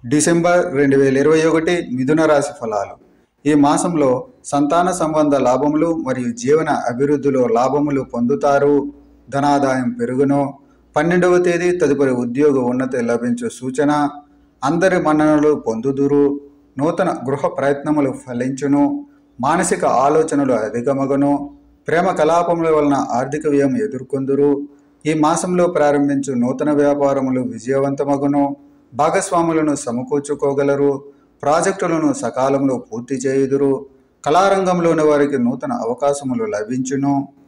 December రెండు వేల ఇరవై ఒకటి మిథున రాశి ఫలాలు ఈ మాసంలో సంతాన సంబంధ లాభములు మరియు జీవన అభివృద్ధిలో లాభములు పొందుతారు ధనాదాయం పెరుగును పన్నెండవ తేదీ తదుపరి ఉద్యోగ ఉన్నతి లభించే సూచన అందరి మన్ననలు పొందుదురు నూతన గృహ ప్రయత్నములు ఫలించును మానసిక ఆలోచనలు అధికమగును ప్రేమ కలాపముల వలన ఆర్థిక వ్యయం ఎదుర్కొందురు ఈ మాసంలో ప్రారంభించు నూతన వ్యాపారములు విజయవంతమగును భాగస్వాములను సమకూర్చుకోగలరు ప్రాజెక్టులను సకాలంలో పూర్తి చేయుదురు కళారంగంలోని వారికి నూతన అవకాశములు లభించును